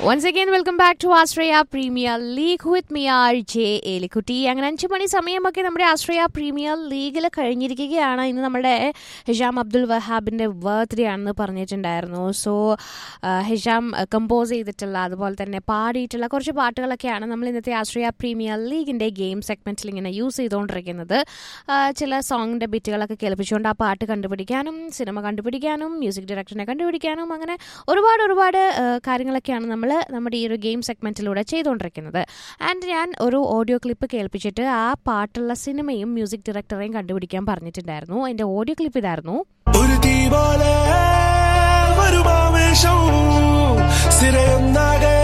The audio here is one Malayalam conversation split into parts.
once again welcome back to Ashraya premier league with me R J Elikutty അങ്ങനെ അഞ്ച് മണി സമയമൊക്കെ നമ്മുടെ ആശ്രയ പ്രീമിയർ ലീഗിൽ കഴിഞ്ഞിരിക്കുകയാണ് ഇന്ന് നമ്മുടെ ഹിഷാം അബ്ദുൽ വഹാബിൻ്റെ ബർത്ത്ഡേ ആണെന്ന് പറഞ്ഞിട്ടുണ്ടായിരുന്നു സോ ഹിഷാം കമ്പോസ് ചെയ്തിട്ടുള്ള അതുപോലെ തന്നെ പാടിയിട്ടുള്ള കുറച്ച് പാട്ടുകളൊക്കെയാണ് നമ്മൾ ഇന്നത്തെ ആശ്രയ പ്രീമിയർ ലീഗിൻ്റെ ഗെയിം സെഗ്മെൻറ്റിൽ ഇങ്ങനെ യൂസ് ചെയ്തുകൊണ്ടിരിക്കുന്നത് ആ, ചില സോങ്ങിൻ്റെ ബിറ്റുകളൊക്കെ കേൾപ്പിച്ചുകൊണ്ട് ആ പാട്ട് കണ്ടുപിടിക്കാനും സിനിമ കണ്ടുപിടിക്കാനും മ്യൂസിക് ഡയറക്ടറിനെ കണ്ടുപിടിക്കാനും അങ്ങനെ ഒരുപാട് ഒരുപാട് ആ, കാര്യങ്ങളൊക്കെയാണ് നമ്മൾ നമ്മുടെ ഈ ഒരു ഗെയിം സെഗ്മെന്റിലൂടെ ചെയ്തുകൊണ്ടിരിക്കുന്നത് ആൻഡ് ഞാൻ ഒരു ഓഡിയോ ക്ലിപ്പ് കേൾപ്പിച്ചിട്ട് ആ പാട്ടുള്ള സിനിമയും മ്യൂസിക് ഡയറക്ടറെയും കണ്ടുപിടിക്കാൻ പറഞ്ഞിട്ടുണ്ടായിരുന്നു അതിന്റെ ഓഡിയോ ക്ലിപ്പ് ഇതായിരുന്നു ഒരു തീ പോലെ വരുമാവേശം സിരയൊന്നാകെ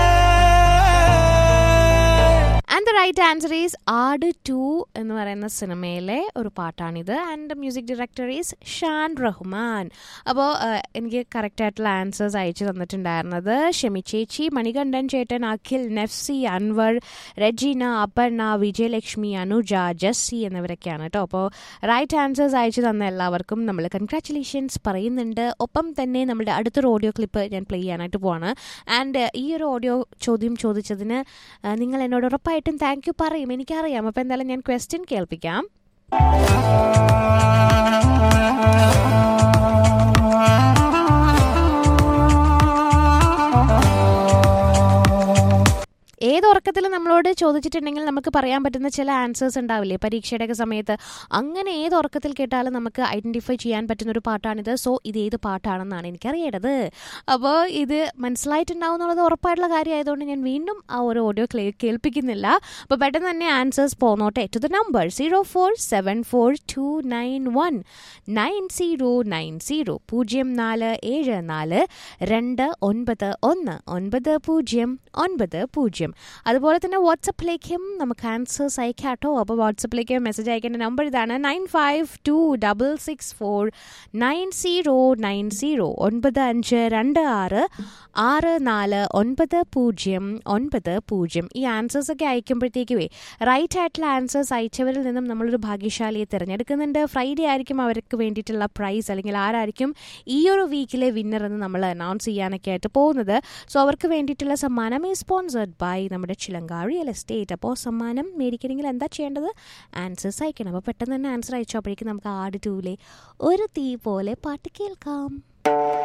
and the right answer is Aadu two എന്ന് പറയുന്ന സിനിമയിലെ ഒരു പാട്ടാണിത് and music director is Shaan Rahman അപ്പോൾ എനിക്ക് കറക്റ്റ് ആയിട്ടുള്ള ആൻസേഴ്സ് അയച്ചു തന്നിട്ടുണ്ടായിരുന്നത് ഷെമി ചേച്ചി മണികണ്ഠൻ ചേട്ടൻ അഖിൽ നെഫ്സി അൻവർ രജീന അപർണ വിജയലക്ഷ്മി അനുജ ജസ്സി എന്നിവരൊക്കെയാണ് കേട്ടോ അപ്പോൾ റൈറ്റ് ആൻസേഴ്സ് അയച്ചു തന്ന എല്ലാവർക്കും നമ്മൾ കൺഗ്രാറ്റുലേഷൻസ് പറയുന്നുണ്ട് ഒപ്പം തന്നെ നമ്മുടെ അടുത്തൊരു ഓഡിയോ ക്ലിപ്പ് ഞാൻ പ്ലേ ചെയ്യാനായിട്ട് പോവാണ് ആൻഡ് ഈ ഒരു ഓഡിയോ ചോദ്യം ചോദിച്ചതിന് ആ, നിങ്ങൾ എന്നോട് ഉറപ്പായിട്ടും താങ്ക് യു പറയും എനിക്കറിയാം അപ്പോൾ എന്തായാലും ഞാൻ ക്വസ്റ്റ്യൻ കേൾപ്പിക്കാം ഏത് ഉറക്കത്തിൽ നമ്മളോട് ചോദിച്ചിട്ടുണ്ടെങ്കിൽ നമുക്ക് പറയാൻ പറ്റുന്ന ചില ആൻസേഴ്സ് ഉണ്ടാവില്ലേ പരീക്ഷയുടെയൊക്കെ സമയത്ത് അങ്ങനെ ഏത് ഉറക്കത്തിൽ കേട്ടാലും നമുക്ക് ഐഡന്റിഫൈ ചെയ്യാൻ പറ്റുന്ന ഒരു പാട്ടാണിത് സോ ഇത് ഏത് പാട്ടാണെന്നാണ് എനിക്കറിയേണ്ടത് അപ്പോൾ ഇത് മനസ്സിലായിട്ടുണ്ടാവും എന്നുള്ളത് ഉറപ്പായിട്ടുള്ള കാര്യമായതുകൊണ്ട് ഞാൻ വീണ്ടും ആ ഒരു ഓഡിയോ ക്ലേ കേൾപ്പിക്കുന്നില്ല അപ്പോൾ പെട്ടെന്ന് തന്നെ ആൻസേഴ്സ് പോന്നോട്ടെ to the number zero four seven four two nine one nine zero nine zero പൂജ്യം നാല് ഏഴ് നാല് രണ്ട് ഒൻപത് ഒന്ന് ഒൻപത് പൂജ്യം ഒൻപത് പൂജ്യം അതുപോലെ തന്നെ വാട്സപ്പിലേക്കും നമുക്ക് ആൻസേഴ്സ് അയക്കാം കേട്ടോ അപ്പോൾ വാട്സപ്പിലേക്ക് മെസ്സേജ് അയക്കേണ്ട നമ്പർ ഇതാണ് nine five two double six four nine zero nine zero ഒൻപത് അഞ്ച് രണ്ട് ആറ് ആറ് നാല് ഒൻപത് പൂജ്യം ഒൻപത് പൂജ്യം ഈ ആൻസേഴ്സ് ഒക്കെ അയക്കുമ്പോഴത്തേക്കുവേ റൈറ്റ് ആയിട്ടുള്ള ആൻസേഴ്സ് അയച്ചവരിൽ നിന്നും നമ്മളൊരു ഭാഗ്യശാലിയെ തിരഞ്ഞെടുക്കുന്നുണ്ട് ഫ്രൈഡേ ആയിരിക്കും അവർക്ക് വേണ്ടിയിട്ടുള്ള പ്രൈസ് അല്ലെങ്കിൽ ആരായിരിക്കും ഈ ഒരു വീക്കിലെ വിന്നർ എന്ന് നമ്മൾ അനൗൺസ് ചെയ്യാനൊക്കെ ആയിട്ട് പോകുന്നത് സോ അവർക്ക് വേണ്ടിയിട്ടുള്ള സമ്മാനം ഈ സ്പോൺസർഡ് ബൈ നമ്മുടെ ചിലങ്കാ റിയൽ എസ്റ്റേറ്റ് അപ്പോൾ സമ്മാനം മേടിക്കണമെങ്കിൽ എന്താ ചെയ്യേണ്ടത് ആൻസേഴ്സ് അയക്കണം അപ്പോൾ പെട്ടെന്ന് തന്നെ ആൻസർ അയച്ചപ്പോഴേക്കും നമുക്ക് ആട് ടൂലെ ഒരു തീ പോലെ പാട്ട് കേൾക്കാം